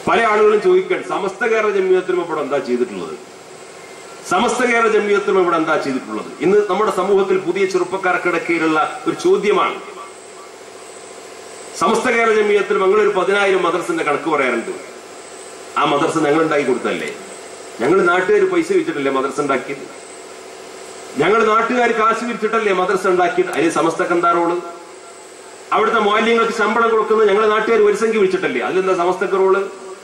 പല ആളുകളും ചോദിക്കാൻ സമസ്ത കേരള ജമ്മിയത്തിനും ഇവിടെ എന്താ ചെയ്തിട്ടുള്ളത് സമസ്ത കേരള ജമ്മിയത്തിനും ഇവിടെ എന്താ ചെയ്തിട്ടുള്ളത് ഇന്ന് നമ്മുടെ സമൂഹത്തിൽ പുതിയ ചെറുപ്പക്കാർക്കിടക്കയിലുള്ള ഒരു ചോദ്യമാണ് സമസ്ത കേരള ജമ്മിയത്തിൽ ഞങ്ങളൊരു പതിനായിരം മദർസിന്റെ കണക്ക് പറയാറുണ്ട് ആ മദർസ ഞങ്ങൾ ഉണ്ടാക്കി കൊടുത്തല്ലേ ഞങ്ങൾ നാട്ടുകാർ പൈസ വെച്ചിട്ടല്ലേ മദർസ ഉണ്ടാക്കിയത് ഞങ്ങൾ നാട്ടുകാർ കാശ് വിരിച്ചിട്ടല്ലേ മദർസ ഉണ്ടാക്കിയത് അതിന് സമസ്തക്ക് എന്താ റോള് അവിടുത്തെ മാലിന്യങ്ങൾക്ക് ശമ്പളം കൊടുക്കുന്നത് ഞങ്ങൾ നാട്ടുകാർ ഒരു സംഖ്യ വിളിച്ചിട്ടല്ലേ അതിലെന്താ സമസ്തക്ക് റോള്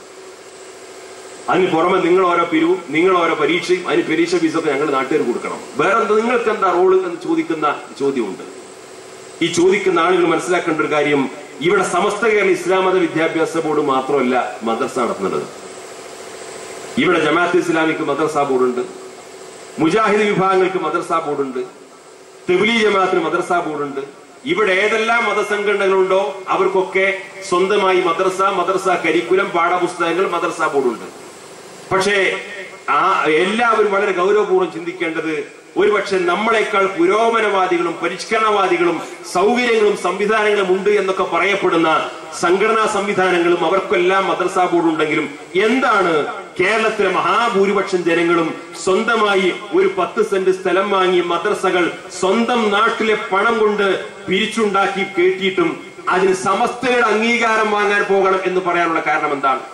അതിന് പുറമെ നിങ്ങൾ ഓരോ പിരിവും നിങ്ങൾ ഓരോ പരീക്ഷയും അതിന് പരീക്ഷ ഫീസൊക്കെ ഞങ്ങൾ നാട്ടുകാർ കൊടുക്കണം വേറെ എന്താ നിങ്ങൾക്ക് എന്താ റോള് എന്ന് ചോദിക്കുന്ന ചോദ്യമുണ്ട് ഈ ചോദിക്കുന്ന ആളുകൾ മനസ്സിലാക്കേണ്ട ഒരു കാര്യം ഇവിടെ സമസ്ത കേരള ഇസ്ലാം മത വിദ്യാഭ്യാസ ബോർഡ് മാത്രമല്ല മദർസ നടത്തുന്നത് ഇവിടെ ജമാഅത്ത് ഇസ്ലാമിക്ക് മദർസ ബോർഡുണ്ട് മുജാഹിദ് വിഭാഗങ്ങൾക്ക് മദർസ ബോർഡുണ്ട് തെബിലി ജമാഅത്തിന് മദർസ ബോർഡുണ്ട് ഇവിടെ ഏതെല്ലാം മതസംഘടനകളുണ്ടോ അവർക്കൊക്കെ സ്വന്തമായി മദർസ മദർസ കരിക്കുലം പാഠപുസ്തകങ്ങൾ മദർസ ബോർഡുണ്ട് പക്ഷേ ആ എല്ലാവരും വളരെ ഗൗരവപൂർവ്വം ചിന്തിക്കേണ്ടത് ഒരുപക്ഷെ നമ്മളെക്കാൾ പുരോഗമനവാദികളും പരിഷ്കരണവാദികളും സൗകര്യങ്ങളും സംവിധാനങ്ങളും ഉണ്ട് എന്നൊക്കെ പറയപ്പെടുന്ന സംഘടനാ സംവിധാനങ്ങളും അവർക്കെല്ലാം മദ്രസ ബോർഡ് ഉണ്ടെങ്കിലും എന്താണ് കേരളത്തിലെ മഹാഭൂരിപക്ഷം ജനങ്ങളും സ്വന്തമായി ഒരു പത്ത് സെന്റ് സ്ഥലം വാങ്ങി മദ്രസകൾ സ്വന്തം നാട്ടിലെ പണം കൊണ്ട് പിരിച്ചുണ്ടാക്കി കേട്ടിയിട്ടും അതിന് സമസ്തയുടെ അംഗീകാരം വാങ്ങാൻ പോകണം എന്ന് പറയാനുള്ള കാരണം എന്താണ്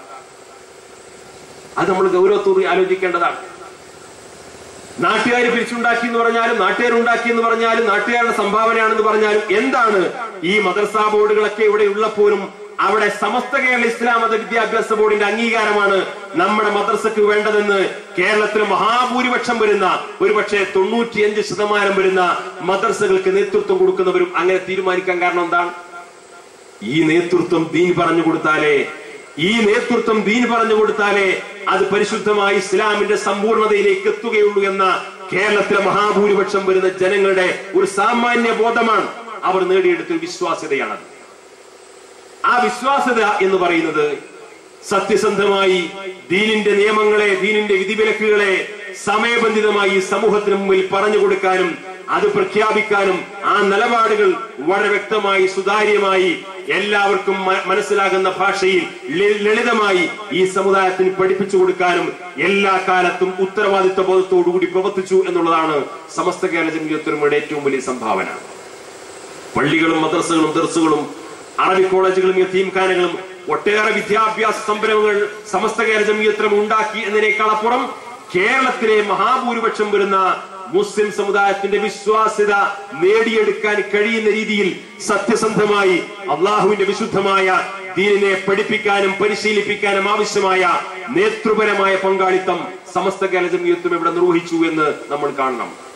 അത് നമ്മൾ ഗൗരവത്തോടെ ആലോചിക്കേണ്ടതാണ് നാട്ടുകാർ പിരിച്ചുണ്ടാക്കി എന്ന് പറഞ്ഞാലും നാട്ടുകാരുണ്ടാക്കി എന്ന് പറഞ്ഞാലും നാട്ടുകാരുടെ സംഭാവനയാണെന്ന് പറഞ്ഞാലും എന്താണ് ഈ മദർസ ബോർഡുകളൊക്കെ ഇവിടെ ഉള്ളപ്പോഴും അവിടെ സമസ്ത കേരള ഇസ്ലാം മത വിദ്യാഭ്യാസ ബോർഡിന്റെ അംഗീകാരമാണ് നമ്മുടെ മദ്രസക്ക് വേണ്ടതെന്ന് കേരളത്തിൽ മഹാഭൂരിപക്ഷം വരുന്ന ഒരുപക്ഷെ തൊണ്ണൂറ്റിയഞ്ച് ശതമാനം വരുന്ന മദ്രസകൾക്ക് നേതൃത്വം കൊടുക്കുന്നവരും അങ്ങനെ തീരുമാനിക്കാൻ കാരണം എന്താണ് ഈ നേതൃത്വം ദീൻ പറഞ്ഞു കൊടുത്താലേ ഈ നേതൃത്വം ദീൻ പറഞ്ഞു കൊടുത്താലേ അത് പരിശുദ്ധമായ ഇസ്ലാമിന്റെ സമ്പൂർണതയിലേക്ക് എത്തുകയുള്ളൂ എന്ന കേരളത്തിലെ മഹാഭൂരിപക്ഷം വരുന്ന ജനങ്ങളുടെ ഒരു സാമാന്യ ബോധമാണ് അവർ നേടിയെടുത്ത വിശ്വാസ്യതയാണത് ആ വിശ്വാസ്യത എന്ന് പറയുന്നത് സത്യസന്ധമായി ദീനിന്റെ നിയമങ്ങളെ ദീനിന്റെ വിധിവിലക്കുകളെ സമയബന്ധിതമായി സമൂഹത്തിന് മുമ്പിൽ പറഞ്ഞു കൊടുക്കാനും അത് പ്രഖ്യാപിക്കാനും ആ നിലപാടുകൾ വളരെ വ്യക്തമായി സുതാര്യമായി എല്ലാവർക്കും മ- മനസ്സിലാകുന്ന ഭാഷയിൽ ല- ലളിതമായി ഈ സമുദായത്തിന് പഠിപ്പിച്ചു കൊടുക്കാനും എല്ലാ കാലത്തും ഉത്തരവാദിത്വ ബോധത്തോടുകൂടി പ്രവർത്തിച്ചു എന്നുള്ളതാണ് സമസ്ത കേരള ജമിയത്തുരമയുടെ ഏറ്റവും വലിയ സംഭാവന പള്ളികളും മദ്രസകളും ദർസുകളും അറബി കോളേജുകളും യത്തീംഖാനകളും ഒട്ടേറെ വിദ്യാഭ്യാസ സംരംഭങ്ങൾ സമസ്ത കേരള ജമിയത്രം ഉണ്ടാക്കി എന്നതിനേക്കാൾ അപ്പുറം കേരളത്തിലെ മഹാഭൂരിപക്ഷം വരുന്ന മുസ്ലിം സമുദായത്തിന്റെ വിശ്വാസ്യത നേടിയെടുക്കാൻ കഴിയുന്ന രീതിയിൽ സത്യസന്ധമായി അള്ളാഹുവിന്റെ വിശുദ്ധമായ ദീനിനെ പഠിപ്പിക്കാനും പരിശീലിപ്പിക്കാനും ആവശ്യമായ നേതൃപരമായ പങ്കാളിത്തം സമസ്ത കേരള ജമിയത്വം ഇവിടെ നിർവഹിച്ചു എന്ന് നമ്മൾ കാണണം